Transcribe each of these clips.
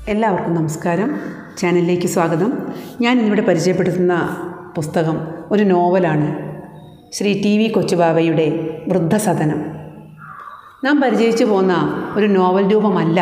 എല്ലാവർക്കും നമസ്കാരം ചാനലിലേക്ക് സ്വാഗതം ഞാൻ ഇന്നിവിടെ പരിചയപ്പെടുത്തുന്ന പുസ്തകം ഒരു നോവലാണ് ശ്രീ ടി വി കൊച്ചുബാവയുടെ വൃദ്ധസദനം നാം പരിചയിച്ചു പോന്ന ഒരു നോവൽ രൂപമല്ല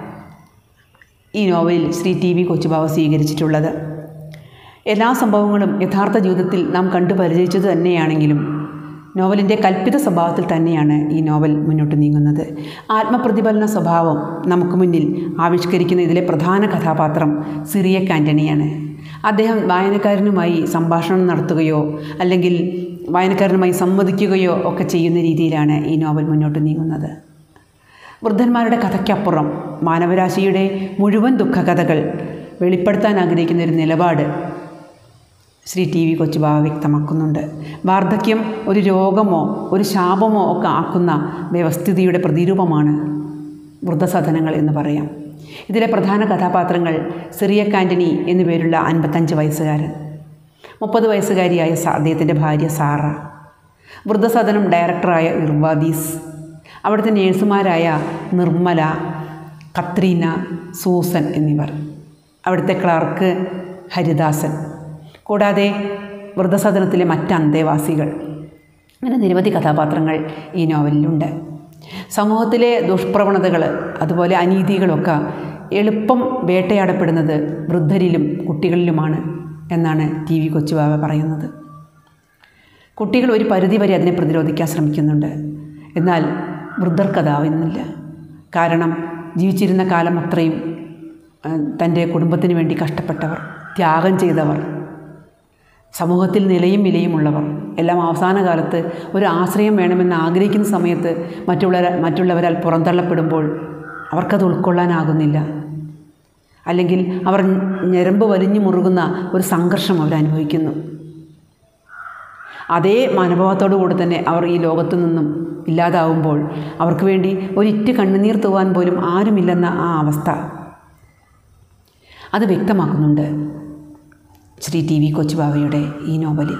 ഈ നോവലിൽ ശ്രീ ടി വി കൊച്ചുബാവ സ്വീകരിച്ചിട്ടുള്ളത് എല്ലാ സംഭവങ്ങളും യഥാർത്ഥ ജീവിതത്തിൽ നാം കണ്ടു പരിചയിച്ചത് തന്നെയാണെങ്കിലും നോവലിൻ്റെ കൽപ്പിത സ്വഭാവത്തിൽ തന്നെയാണ് ഈ നോവൽ മുന്നോട്ട് നീങ്ങുന്നത് ആത്മപ്രതിഫലന സ്വഭാവം നമുക്ക് മുന്നിൽ ആവിഷ്കരിക്കുന്ന ഇതിലെ പ്രധാന കഥാപാത്രം സിറിയക് ആൻ്റണിയാണ് അദ്ദേഹം വായനക്കാരനുമായി സംഭാഷണം നടത്തുകയോ അല്ലെങ്കിൽ വായനക്കാരനുമായി സംവദിക്കുകയോ ഒക്കെ ചെയ്യുന്ന രീതിയിലാണ് ഈ നോവൽ മുന്നോട്ട് നീങ്ങുന്നത് വൃദ്ധന്മാരുടെ കഥയ്ക്കപ്പുറം മാനവരാശിയുടെ മുഴുവൻ ദുഃഖകഥകൾ വെളിപ്പെടുത്താൻ ആഗ്രഹിക്കുന്ന ഒരു നിലപാട് ശ്രീ ടി വി കൊച്ചുബാവ വ്യക്തമാക്കുന്നുണ്ട് വാർദ്ധക്യം ഒരു രോഗമോ ഒരു ശാപമോ ഒക്കെ ആക്കുന്ന വ്യവസ്ഥിതിയുടെ പ്രതിരൂപമാണ് വൃദ്ധസദനങ്ങൾ എന്ന് പറയാം ഇതിലെ പ്രധാന കഥാപാത്രങ്ങൾ സിറിയക് ആൻ്റണി എന്നു പേരുള്ള അൻപത്തഞ്ച് വയസ്സുകാരൻ മുപ്പത് വയസ്സുകാരിയായ സ അദ്ദേഹത്തിൻ്റെ ഭാര്യ സാറ വൃദ്ധസദനം ഡയറക്ടറായ ഇർവാദീസ് അവിടുത്തെ നേഴ്സുമാരായ നിർമ്മല കത്രീന സൂസൻ എന്നിവർ അവിടുത്തെ ക്ലർക്ക് ഹരിദാസൻ കൂടാതെ വൃദ്ധസദനത്തിലെ മറ്റ് അന്തേവാസികൾ അങ്ങനെ നിരവധി കഥാപാത്രങ്ങൾ ഈ നോവലിലുണ്ട് സമൂഹത്തിലെ ദുഷ്പ്രവണതകൾ അതുപോലെ അനീതികളൊക്കെ എളുപ്പം വേട്ടയാടപ്പെടുന്നത് വൃദ്ധരിലും കുട്ടികളിലുമാണ് എന്നാണ് ടി വി കൊച്ചുബാവ പറയുന്നത് കുട്ടികൾ ഒരു പരിധിവരെ അതിനെ പ്രതിരോധിക്കാൻ ശ്രമിക്കുന്നുണ്ട് എന്നാൽ വൃദ്ധർക്കതാവുന്നില്ല കാരണം ജീവിച്ചിരുന്ന കാലം അത്രയും തൻ്റെ കുടുംബത്തിന് വേണ്ടി കഷ്ടപ്പെട്ടവർ ത്യാഗം ചെയ്തവർ സമൂഹത്തിൽ നിലയും വിലയുമുള്ളവർ എല്ലാം അവസാന കാലത്ത് ഒരു ആശ്രയം വേണമെന്ന് ആഗ്രഹിക്കുന്ന സമയത്ത് മറ്റുള്ള മറ്റുള്ളവരാൽ പുറന്തള്ളപ്പെടുമ്പോൾ അവർക്കത് ഉൾക്കൊള്ളാനാകുന്നില്ല അല്ലെങ്കിൽ അവർ ഞരമ്പ് വലിഞ്ഞു മുറുകുന്ന ഒരു സംഘർഷം അവരനുഭവിക്കുന്നു അതേ മനോഭാവത്തോടു കൂടി തന്നെ അവർ ഈ ലോകത്തു നിന്നും ഇല്ലാതാവുമ്പോൾ അവർക്ക് വേണ്ടി ഒരിറ്റ് കണ്ണുനീർ തൂവാൻ പോലും ആരുമില്ലെന്ന ആ അവസ്ഥ അത് വ്യക്തമാക്കുന്നുണ്ട് ശ്രീ ടി വി കൊച്ചുബാവയുടെ ഈ നോവലിൽ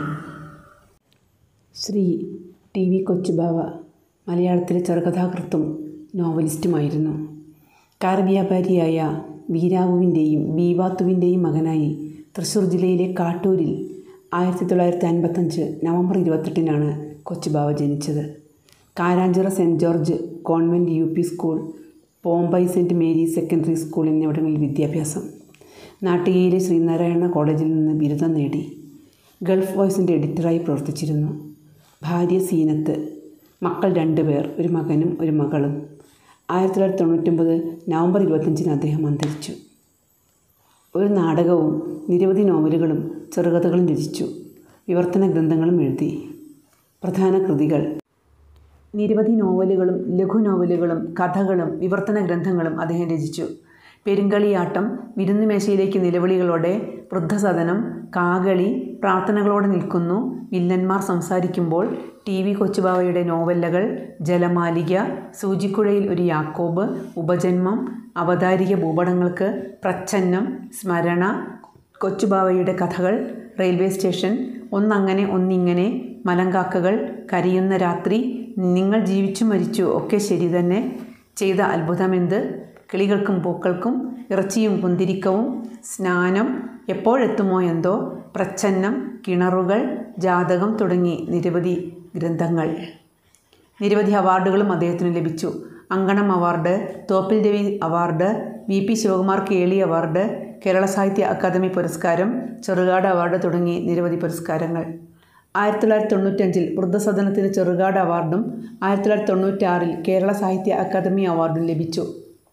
ശ്രീ ടി വി കൊച്ചുബാവ മലയാളത്തിലെ ചെറുകഥാകൃത്തും നോവലിസ്റ്റുമായിരുന്നു കാർ വ്യാപാരിയായ വീരാവുവിൻ്റെയും ബീവാത്തുവിൻ്റെയും മകനായി തൃശ്ശൂർ ജില്ലയിലെ കാട്ടൂരിൽ ആയിരത്തി തൊള്ളായിരത്തി അൻപത്തഞ്ച് നവംബർ ഇരുപത്തെട്ടിനാണ് കൊച്ചുബാവ ജനിച്ചത് Karanchira saint George convent U P school Pombai saint Mary secondary school എന്നിവിടങ്ങളിൽ വിദ്യാഭ്യാസം നാട്ടികയിലെ ശ്രീനാരായണ കോളേജിൽ നിന്ന് ബിരുദം നേടി ഗൾഫ് വോയ്സിൻ്റെ എഡിറ്ററായി പ്രവർത്തിച്ചിരുന്നു ഭാര്യ സീനത്ത് മക്കൾ രണ്ടുപേർ ഒരു മകനും ഒരു മകളും ആയിരത്തി തൊള്ളായിരത്തി തൊണ്ണൂറ്റൊമ്പത് നവംബർ ഇരുപത്തഞ്ചിന് അദ്ദേഹം അന്തരിച്ചു ഒരു നാടകവും നിരവധി നോവലുകളും ചെറുകഥകളും രചിച്ചു വിവർത്തന ഗ്രന്ഥങ്ങളും എഴുതി പ്രധാന കൃതികൾ നിരവധി നോവലുകളും ലഘു നോവലുകളും കഥകളും വിവർത്തന ഗ്രന്ഥങ്ങളും അദ്ദേഹം രചിച്ചു പെരുങ്കളിയാട്ടം വിരുന്നുമേശയിലേക്ക് നിലവിളികളോടെ വൃദ്ധസദനം കാകളി പ്രാർത്ഥനകളോടെ നിൽക്കുന്നു വില്ലന്മാർ സംസാരിക്കുമ്പോൾ ടി വി കൊച്ചുബാവയുടെ നോവല്ലകൾ ജലമാലിക സൂചിക്കുഴയിൽ ഒരു യാക്കോബ് ഉപജന്മം അവതാരിക ഭൂപടങ്ങൾക്ക് പ്രച്ഛന്നം സ്മരണ കൊച്ചുബാവയുടെ കഥകൾ റെയിൽവേ സ്റ്റേഷൻ ഒന്നങ്ങനെ ഒന്നിങ്ങനെ മലങ്കാക്കകൾ കരയുന്ന രാത്രി നിങ്ങൾ ജീവിച്ചു മരിച്ചു ഒക്കെ ശരി തന്നെ ചെയ്ത അത്ഭുതമെന്ത് കിളികൾക്കും പൂക്കൾക്കും ഇറച്ചിയും കുന്തിരിക്കവും സ്നാനം എപ്പോഴെത്തുമോ എന്തോ പ്രച്ഛന്നം കിണറുകൾ ജാതകം തുടങ്ങി നിരവധി ഗ്രന്ഥങ്ങൾ നിരവധി അവാർഡുകളും അദ്ദേഹത്തിന് ലഭിച്ചു Ankanam award Thoppil Ravi award V P Sivakumar Keli award Kerala Sahitya Akademi പുരസ്കാരം ചെറുകാട് അവാർഡ് തുടങ്ങി നിരവധി പുരസ്കാരങ്ങൾ ആയിരത്തി തൊള്ളായിരത്തി തൊണ്ണൂറ്റഞ്ചിൽ വൃദ്ധസദനത്തിന് ചെറുകാട് അവാർഡും ആയിരത്തി തൊള്ളായിരത്തി തൊണ്ണൂറ്റാറിൽ കേരള സാഹിത്യ അക്കാദമി അവാർഡും ലഭിച്ചു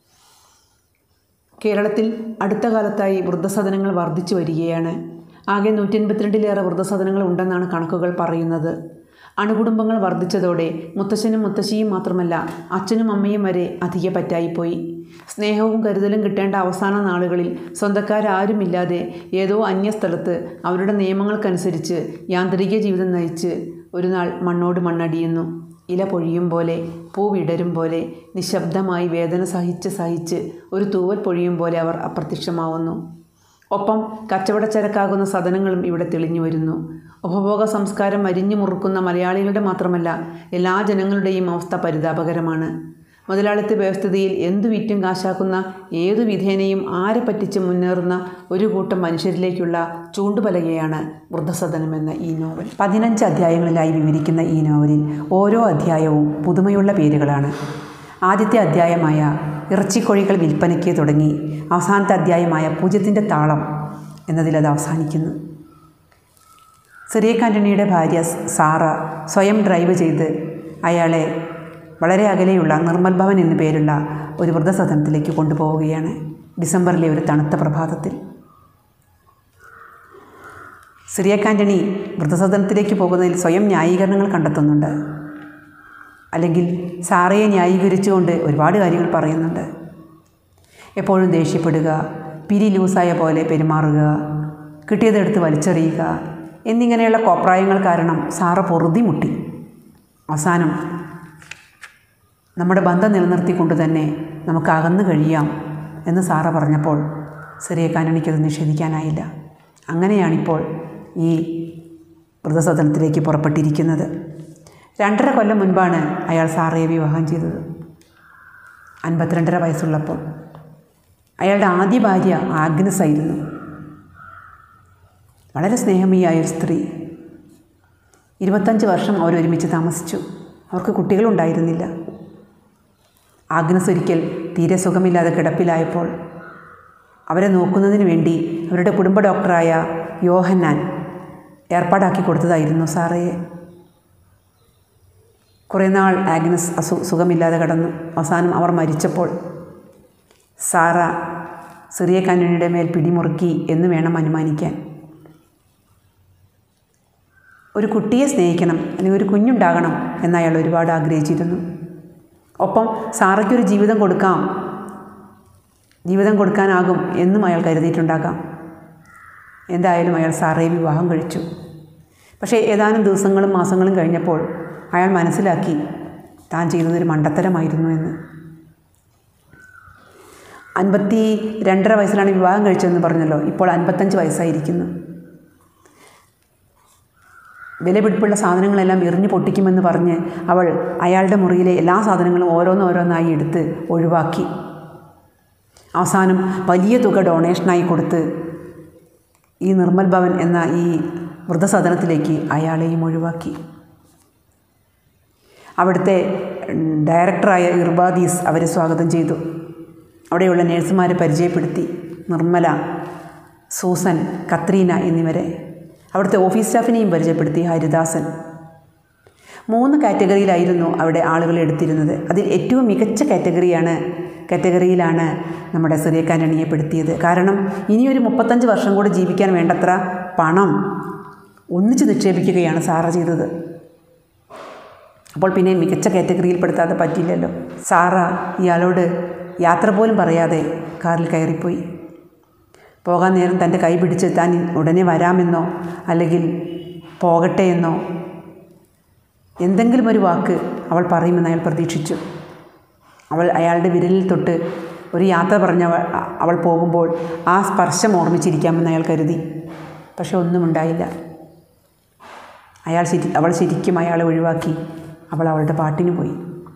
കേരളത്തിൽ അടുത്ത കാലത്തായി വൃദ്ധസദനങ്ങൾ വർദ്ധിച്ചു വരികയാണ് ആകെ നൂറ്റി എൺപത്തിരണ്ടിലേറെ വൃദ്ധസദനങ്ങൾ ഉണ്ടെന്നാണ് കണക്കുകൾ പറയുന്നത് അണുകുടുംബങ്ങൾ വർദ്ധിച്ചതോടെ മുത്തശ്ശനും മുത്തശ്ശിയും മാത്രമല്ല അച്ഛനും അമ്മയും വരെ അധിക പറ്റായിപ്പോയി സ്നേഹവും കരുതലും കിട്ടേണ്ട അവസാന നാളുകളിൽ സ്വന്തക്കാരാരുമില്ലാതെ ഏതോ അന്യസ്ഥലത്ത് അവരുടെ നിയമങ്ങൾക്കനുസരിച്ച് യാന്ത്രിക ജീവിതം നയിച്ച് ഒരു നാൾ മണ്ണോട് മണ്ണടിയുന്നു ഇല പൊഴിയും പോലെ പൂ വിടരും പോലെ നിശബ്ദമായി വേദന സഹിച്ച് സഹിച്ച് ഒരു തൂവൽ പൊഴിയും പോലെ അവർ അപ്രത്യക്ഷമാവുന്നു ഒപ്പം കച്ചവടച്ചരക്കാകുന്ന സദനങ്ങളും ഇവിടെ തെളിഞ്ഞു വരുന്നു ഉപഭോഗ സംസ്കാരം അരിഞ്ഞു മുറുക്കുന്ന മലയാളികളുടെ മാത്രമല്ല എല്ലാ ജനങ്ങളുടെയും അവസ്ഥ പരിതാപകരമാണ് മുതലാളിത്ത വ്യവസ്ഥിതിയിൽ എന്തു വിറ്റും കാശാക്കുന്ന ഏതു വിധേനയും ആരെ പറ്റിച്ച് മുന്നേറുന്ന ഒരു കൂട്ടം മനുഷ്യരിലേക്കുള്ള ചൂണ്ടുപലകയാണ് വൃദ്ധസദനം എന്ന ഈ നോവൽ പതിനഞ്ച് അധ്യായങ്ങളിലായി വിവരിക്കുന്ന ഈ നോവലിൽ ഓരോ അധ്യായവും പുതുമയുള്ള പേരുകളാണ് ആദ്യത്തെ അധ്യായമായ ഇറച്ചിക്കോഴികൾ വിൽപ്പനയ്ക്ക് തുടങ്ങി അവസാനത്തെ അധ്യായമായ പൂജ്യത്തിൻ്റെ താളം എന്നതിലത് അവസാനിക്കുന്നു സിറിയക് ആൻ്റണിയുടെ ഭാര്യ സാറ സ്വയം ഡ്രൈവ് ചെയ്ത് അയാളെ വളരെ അകലെയുള്ള നിർമ്മൽ ഭവൻ എന്നു പേരുള്ള ഒരു വൃദ്ധസദനത്തിലേക്ക് കൊണ്ടുപോവുകയാണ് ഡിസംബറിലെ ഒരു തണുത്ത പ്രഭാതത്തിൽ സിറിയക് ആൻ്റണി വൃദ്ധസദനത്തിലേക്ക് പോകുന്നതിൽ സ്വയം ന്യായീകരണങ്ങൾ കണ്ടെത്തുന്നുണ്ട് അല്ലെങ്കിൽ സാറയെ ന്യായീകരിച്ചുകൊണ്ട് ഒരുപാട് കാര്യങ്ങൾ പറയുന്നുണ്ട് എപ്പോഴും ദേഷ്യപ്പെടുക പിരി ലൂസായ പോലെ പെരുമാറുക കിട്ടിയതെടുത്ത് വലിച്ചെറിയുക എന്നിങ്ങനെയുള്ള കോപ്രായങ്ങൾ കാരണം സാറ പൊറുതിമുട്ടി അവസാനം നമ്മുടെ ബന്ധം നിലനിർത്തിക്കൊണ്ട് തന്നെ നമുക്ക് അകന്നു കഴിയാം എന്ന് സാറ പറഞ്ഞപ്പോൾ സിറിയക്കാനണിക്കത് നിഷേധിക്കാനായില്ല അങ്ങനെയാണിപ്പോൾ ഈ വൃദ്ധസദനത്തിലേക്ക് പുറപ്പെട്ടിരിക്കുന്നത് രണ്ടര കൊല്ലം മുൻപാണ് അയാൾ സാറയെ വിവാഹം ചെയ്തത് അൻപത്തിരണ്ടര വയസ്സുള്ളപ്പോൾ അയാളുടെ ആദ്യ ഭാര്യ ആഗ്നസ് ആയിരുന്നു വളരെ സ്നേഹമീയായ ഒരു സ്ത്രീ ഇരുപത്തഞ്ച് വർഷം അവർ ഒരുമിച്ച് താമസിച്ചു അവർക്ക് കുട്ടികളുണ്ടായിരുന്നില്ല ആഗ്നസ് ഒരിക്കൽ തീരെ സുഖമില്ലാതെ കിടപ്പിലായപ്പോൾ അവരെ നോക്കുന്നതിന് വേണ്ടി അവരുടെ കുടുംബ ഡോക്ടറായ യോഹന്നാൻ ഏർപ്പാടാക്കി കൊടുത്തതായിരുന്നു സാറയെ കുറേ നാൾ ആഗ്നസ് അസു സുഖമില്ലാതെ കിടന്നു അവസാനം അവർ മരിച്ചപ്പോൾ സാറ സിറിയ കാനണിയുടെ മേൽ പിടിമുറുക്കി എന്ന് വേണം അനുമാനിക്കാൻ ഒരു കുട്ടിയെ സ്നേഹിക്കണം അല്ലെങ്കിൽ ഒരു കുഞ്ഞുണ്ടാകണം എന്ന് അയാൾ ഒരുപാട് ആഗ്രഹിച്ചിരുന്നു ഒപ്പം സാറയ്ക്കൊരു ജീവിതം കൊടുക്കാം ജീവിതം കൊടുക്കാനാകും എന്നും അയാൾ കരുതിയിട്ടുണ്ടാകാം എന്തായാലും അയാൾ സാറയെ വിവാഹം കഴിച്ചു പക്ഷേ ഏതാനും ദിവസങ്ങളും മാസങ്ങളും കഴിഞ്ഞപ്പോൾ അയാൾ മനസ്സിലാക്കി താൻ ചെയ്തതൊരു മണ്ടത്തരമായിരുന്നു എന്ന് അൻപത്തി രണ്ടര വയസ്സിലാണ് വിവാഹം കഴിച്ചതെന്ന് പറഞ്ഞല്ലോ ഇപ്പോൾ അൻപത്തഞ്ച് വയസ്സായിരിക്കുന്നു വിലപിടിപ്പുള്ള സാധനങ്ങളെല്ലാം എറിഞ്ഞു പൊട്ടിക്കുമെന്ന് പറഞ്ഞ് അവൾ അയാളുടെ മുറിയിലെ എല്ലാ സാധനങ്ങളും ഓരോന്നോരോന്നായി എടുത്ത് ഒഴിവാക്കി അവസാനം വലിയ തുക ഡൊണേഷനായി കൊടുത്ത് ഈ നിർമ്മൽ ഭവൻ എന്ന ഈ വൃദ്ധസദനത്തിലേക്ക് അയാളെയും ഒഴിവാക്കി അവിടുത്തെ ഡയറക്ടറായ ഇർബാദീസ് അവരെ സ്വാഗതം ചെയ്തു അവിടെയുള്ള നേഴ്സുമാരെ പരിചയപ്പെടുത്തി നിർമ്മല സൂസൻ കത്രീന എന്നിവരെ അവിടുത്തെ ഓഫീസ് സ്റ്റാഫിനെയും പരിചയപ്പെടുത്തി ഹരിദാസൻ മൂന്ന് കാറ്റഗറിയിലായിരുന്നു അവിടെ ആളുകളെ എടുത്തിരുന്നത് അതിൽ ഏറ്റവും മികച്ച കാറ്റഗറിയാണ് കാറ്റഗറിയിലാണ് നമ്മുടെ സിറിയക്കാനണിയെ പെടുത്തിയത് കാരണം ഇനിയൊരു മുപ്പത്തഞ്ച് വർഷം കൂടെ ജീവിക്കാൻ വേണ്ടത്ര പണം ഒന്നിച്ച് നിക്ഷേപിക്കുകയാണ് സാറ ചെയ്തത് അപ്പോൾ പിന്നെ മികച്ച കാറ്റഗറിയിൽ പെടുത്താതെ പറ്റില്ലല്ലോ സാറ ഇയാളോട് യാത്ര പോലും പറയാതെ കാറിൽ കയറിപ്പോയി പോകാൻ നേരം തൻ്റെ കൈ പിടിച്ച് താൻ ഉടനെ വരാമെന്നോ അല്ലെങ്കിൽ പോകട്ടെ എന്നോ എന്തെങ്കിലും ഒരു വാക്ക് അവൾ പറയുമെന്ന് അയാൾ പ്രതീക്ഷിച്ചു അവൾ അയാളുടെ വിരലിൽ തൊട്ട് ഒരു യാത്ര പറഞ്ഞ് അവൾ അവൾ പോകുമ്പോൾ ആ സ്പർശം ഓർമ്മിച്ചിരിക്കാമെന്ന് അയാൾ കരുതി പക്ഷെ ഒന്നും ഉണ്ടായില്ല അയാൾ ശരി അവൾ ശരിക്കും അയാളെ ഒഴിവാക്കി അവൾ അവളുടെ പാട്ടിന് പോയി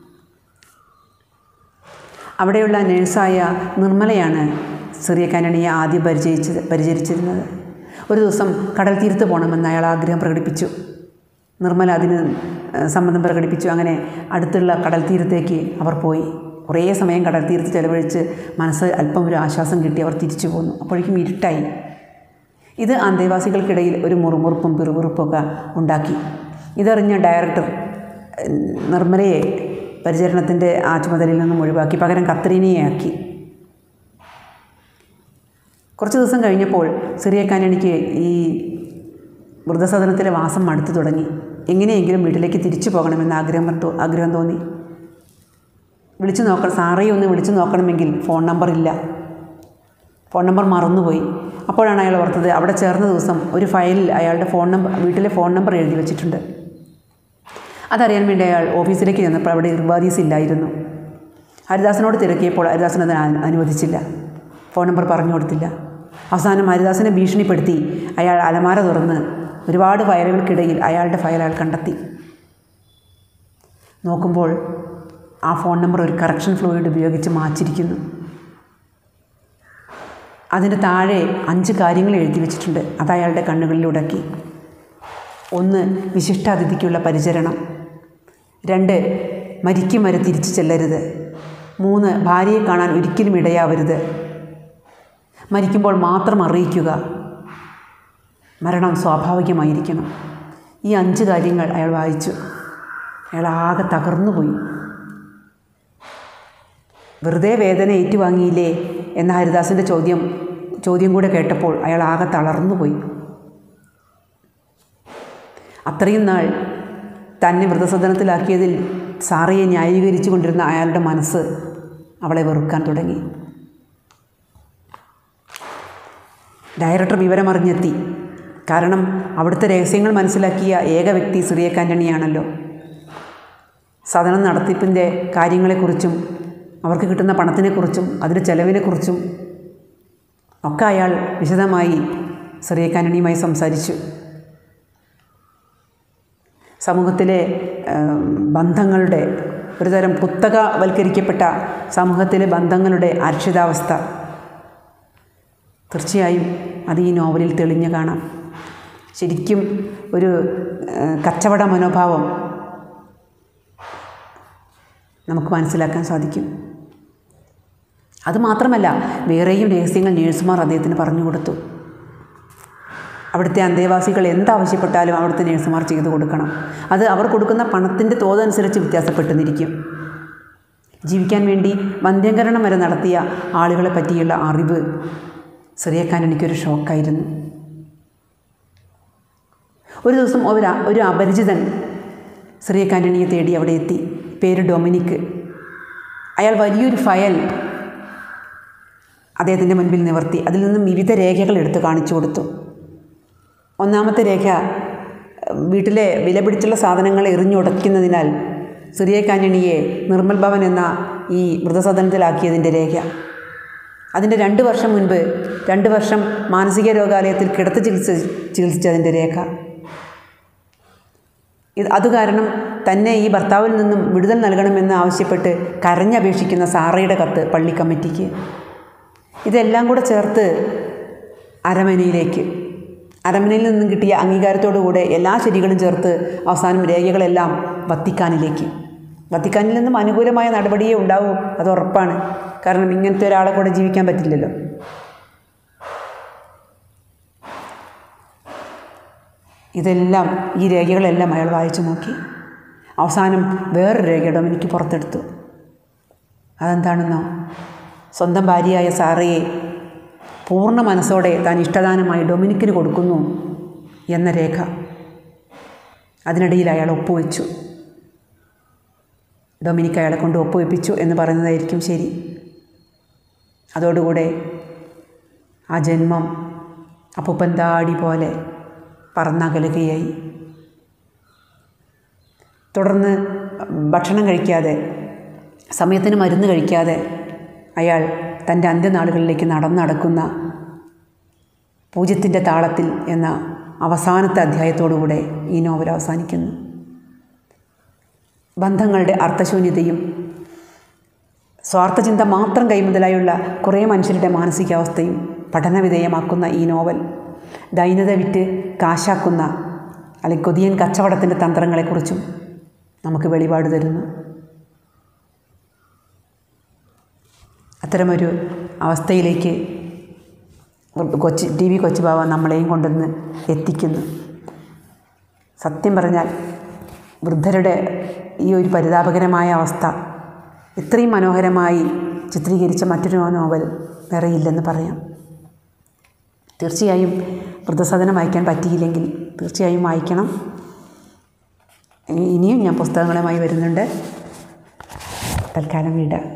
അവിടെയുള്ള നേഴ്സായ നിർമ്മലയാണ് സിറിയ കാനണിയെ ആദ്യം പരിചയിച്ചത് പരിചരിച്ചിരുന്നത് ഒരു ദിവസം കടൽ തീരത്ത് പോകണമെന്ന് അയാൾ ആഗ്രഹം പ്രകടിപ്പിച്ചു നിർമ്മല അതിന് സമ്മതം പ്രകടിപ്പിച്ചു അങ്ങനെ അടുത്തുള്ള കടൽ തീരത്തേക്ക് അവർ പോയി കുറേ സമയം കടൽ തീരത്ത് ചെലവഴിച്ച് മനസ്സ് അല്പം ഒരു ആശ്വാസം കിട്ടി അവർ തിരിച്ചു പോന്നു അപ്പോഴേക്കും ഇരുട്ടായി ഇത് അന്തേവാസികൾക്കിടയിൽ ഒരു മുറുമുറുപ്പും പിറുപിറുപ്പൊക്കെ ഉണ്ടാക്കി ഇതറിഞ്ഞ ഡയറക്ടർ നിർമ്മലയെ പരിചരണത്തിൻ്റെ ആ ചുമതലയിൽ നിന്നും ഒഴിവാക്കി പകരം കത്രീനയെ ആക്കി കുറച്ച് ദിവസം കഴിഞ്ഞപ്പോൾ സിറിയക്കാനണിക്ക് ഈ വൃദ്ധസദനത്തിലെ വാസം മടുത്തു തുടങ്ങി എങ്ങനെയെങ്കിലും വീട്ടിലേക്ക് തിരിച്ചു പോകണമെന്ന് ആഗ്രഹം തോ- ആഗ്രഹം തോന്നി വിളിച്ചു നോക്കണം സാറയെ ഒന്ന് വിളിച്ചു നോക്കണമെങ്കിൽ ഫോൺ നമ്പർ ഇല്ല ഫോൺ നമ്പർ മറന്നുപോയി അപ്പോഴാണ് അയാൾ ഓർത്തത് അവിടെ ചേർന്ന ദിവസം ഒരു ഫയലിൽ അയാളുടെ ഫോൺ നമ്പർ വീട്ടിലെ ഫോൺ നമ്പർ എഴുതി വെച്ചിട്ടുണ്ട് അതറിയാൻ വേണ്ടി അയാൾ ഓഫീസിലേക്ക് ചെന്നപ്പോൾ അവിടെ ഇർബാദീസ് ഇല്ലായിരുന്നു ഹരിദാസനോട് തിരക്കിയപ്പോൾ ഹരിദാസൻ അതിന് അനു- അനുവദിച്ചില്ല ഫോൺ നമ്പർ പറഞ്ഞു കൊടുത്തില്ല അവസാനം ഹരിദാസനെ ഭീഷണിപ്പെടുത്തി അയാൾ അലമാര തുറന്ന് ഒരുപാട് ഫയലുകൾക്കിടയിൽ അയാളുടെ ഫയൽ അയാൾ കണ്ടെത്തി നോക്കുമ്പോൾ ആ ഫോൺ നമ്പർ ഒരു കറക്ഷൻ ഫ്ലൂയിഡ് ഉപയോഗിച്ച് മാച്ചിരിക്കുന്നു അതിന് താഴെ അഞ്ച് കാര്യങ്ങൾ എഴുതി വെച്ചിട്ടുണ്ട് അത് അയാളുടെ കണ്ണുകളിലുടക്കി ഒന്ന് വിശിഷ്ടാതിഥിക്കുള്ള പരിചരണം രണ്ട് മരിക്കും വരെ തിരിച്ചു ചെല്ലരുത് മൂന്ന് ഭാര്യയെ കാണാൻ ഒരിക്കലും ഇടയാവരുത് മരിക്കുമ്പോൾ മാത്രം അറിയിക്കുക മരണം സ്വാഭാവികമായിരിക്കണം ഈ അഞ്ച് കാര്യങ്ങൾ അയാൾ വായിച്ചു അയാൾ ആകെ തകർന്നുപോയി വെറുതെ വേദന ഏറ്റുവാങ്ങിയില്ലേ എന്ന ഹരിദാസിൻ്റെ ചോദ്യം ചോദ്യം കൂടെ കേട്ടപ്പോൾ അയാൾ ആകെ തളർന്നുപോയി അത്രയും നാൾ തന്നെ വൃദ്ധസദനത്തിലാക്കിയതിൽ സാറയെ ന്യായീകരിച്ചു കൊണ്ടിരുന്ന അയാളുടെ മനസ്സ് അവളെ വെറുക്കാൻ തുടങ്ങി ഡയറക്ടർ വിവരമറിഞ്ഞെത്തി കാരണം അവിടുത്തെ രഹസ്യങ്ങൾ മനസ്സിലാക്കിയ ഏക വ്യക്തി സിറിയക്ക് ആൻ്റണിയാണല്ലോ സദനം നടത്തിപ്പിൻ്റെ കാര്യങ്ങളെക്കുറിച്ചും അവർക്ക് കിട്ടുന്ന പണത്തിനെക്കുറിച്ചും അതിൻ്റെ ചെലവിനെക്കുറിച്ചും ഒക്കെ അയാൾ വിശദമായി സിറിയക്ക് ആൻ്റണിയുമായി സംസാരിച്ചു സമൂഹത്തിലെ ബന്ധങ്ങളുടെ ഒരുതരം കുത്തകവൽക്കരിക്കപ്പെട്ട സമൂഹത്തിലെ ബന്ധങ്ങളുടെ അരക്ഷിതാവസ്ഥ തീർച്ചയായും അത് ഈ നോവലിൽ തെളിഞ്ഞു കാണാം ശരിക്കും ഒരു കച്ചവട മനോഭാവം നമുക്ക് മനസ്സിലാക്കാൻ സാധിക്കും അതുമാത്രമല്ല വേറെയും രഹസ്യങ്ങൾ നേഴ്സുമാർ അദ്ദേഹത്തിന് പറഞ്ഞു കൊടുത്തു അവിടുത്തെ അന്തേവാസികൾ എന്താവശ്യപ്പെട്ടാലും അവിടുത്തെ നേഴ്സുമാർ ചെയ്തു കൊടുക്കണം അത് അവർ കൊടുക്കുന്ന പണത്തിൻ്റെ തോതനുസരിച്ച് വ്യത്യാസപ്പെട്ടുന്നിരിക്കും ജീവിക്കാൻ വേണ്ടി വന്ധ്യംകരണം വരെ നടത്തിയ ആളുകളെ പറ്റിയുള്ള അറിവ് സിറിയക്കാൻ എനിക്കൊരു ഷോക്കായിരുന്നു ഒരു ദിവസം ഒരു ഒരു അപരിചിതൻ സിറിയക്ക് ആൻ്റണിയെ തേടി അവിടെ എത്തി പേര് ഡൊമിനിക്ക് അയാൾ വലിയൊരു ഫയൽ അദ്ദേഹത്തിൻ്റെ മുൻപിൽ നിവർത്തി അതിൽ നിന്നും വിവിധ രേഖകൾ എടുത്ത് കാണിച്ചു കൊടുത്തു ഒന്നാമത്തെ രേഖ വീട്ടിലെ വില പിടിച്ചുള്ള സാധനങ്ങൾ എറിഞ്ഞുടയ്ക്കുന്നതിനാൽ സിറിയക്ക് ആൻ്റണിയെ നിർമ്മൽ ഭവൻ എന്ന ഈ വൃദ്ധസദനത്തിലാക്കിയതിൻ്റെ രേഖ അതിൻ്റെ രണ്ട് വർഷം മുൻപ് രണ്ട് വർഷം മാനസിക രോഗാലയത്തിൽ കിടത്തി ചികിത്സ ചികിത്സിച്ചതിൻ്റെ രേഖ ഇത് അത് കാരണം തന്നെ ഈ ഭർത്താവിൽ നിന്നും വിടുതൽ നൽകണമെന്ന് ആവശ്യപ്പെട്ട് കരഞ്ഞപേക്ഷിക്കുന്ന സാറയുടെ കത്ത് പള്ളി കമ്മിറ്റിക്ക് ഇതെല്ലാം കൂടെ ചേർത്ത് അരമനയിലേക്ക് അരമനയിൽ നിന്നും കിട്ടിയ അംഗീകാരത്തോടുകൂടെ എല്ലാ ശരികളും ചേർത്ത് അവസാനം രേഖകളെല്ലാം വത്തിക്കാനിലേക്ക് വത്തിക്കാനിൽ നിന്നും അനുകൂലമായ നടപടിയേ ഉണ്ടാവൂ അത് ഉറപ്പാണ് കാരണം ഇങ്ങനത്തെ ഒരാളെ കൂടെ ജീവിക്കാൻ പറ്റില്ലല്ലോ ഇതെല്ലാം ഈ രേഖകളെല്ലാം അയാൾ വായിച്ചു നോക്കി അവസാനം വേറൊരു രേഖ ഡൊമിനിക്ക് പുറത്തെടുത്തു അതെന്താണെന്നോ സ്വന്തം ഭാര്യയായ സാറയെ പൂർണ്ണ മനസ്സോടെ താൻ ഇഷ്ടദാനമായി ഡൊമിനിക്കിന് കൊടുക്കുന്നു എന്ന രേഖ അതിനിടയിൽ അയാൾ ഒപ്പുവെച്ചു ഡൊമിനിക്ക് അയാളെ കൊണ്ട് ഒപ്പുവെപ്പിച്ചു എന്ന് പറയുന്നതായിരിക്കും ശരി അതോടുകൂടെ ആ ജന്മം അപ്പൂപ്പൻ താടി പോലെ പറന്നകലുകയായി തുടർന്ന് ഭക്ഷണം കഴിക്കാതെ സമയത്തിന് മരുന്ന് കഴിക്കാതെ അയാൾ തൻ്റെ അന്ത്യനാളുകളിലേക്ക് നടന്നടക്കുന്ന പൂജ്യത്തിൻ്റെ താളത്തിൽ എന്ന അവസാനത്തെ അധ്യായത്തോടുകൂടെ ഈ നോവൽ അവസാനിക്കുന്നു ബന്ധങ്ങളുടെ അർത്ഥശൂന്യതയും സ്വാർത്ഥചിന്ത മാത്രം കൈമുതലായുള്ള കുറേ മനുഷ്യരുടെ മാനസികാവസ്ഥയും പഠനവിധേയമാക്കുന്ന ഈ നോവൽ ദൈനത വിറ്റ് കാശാക്കുന്ന അല്ലെങ്കിൽ കൊതിയൻ കച്ചവടത്തിൻ്റെ തന്ത്രങ്ങളെക്കുറിച്ചും നമുക്ക് വെളിപാട് തരുന്നു അത്തരമൊരു അവസ്ഥയിലേക്ക് കൊച്ചി ടി വി കൊച്ചുബാവ നമ്മളെയും കൊണ്ടുവന്ന് എത്തിക്കുന്നു സത്യം പറഞ്ഞാൽ വൃദ്ധരുടെ ഈ ഒരു പരിതാപകരമായ അവസ്ഥ ഇത്രയും മനോഹരമായി ചിത്രീകരിച്ച മറ്റൊരു നോവൽ വേറെ ഇല്ലെന്ന് പറയാം തീർച്ചയായും വൃദ്ധസദനം വായിക്കാൻ പറ്റിയില്ലെങ്കിൽ തീർച്ചയായും വായിക്കണം ഇനിയും ഞാൻ പുസ്തകങ്ങളുമായി വരുന്നുണ്ട് തൽക്കാലം വിടാം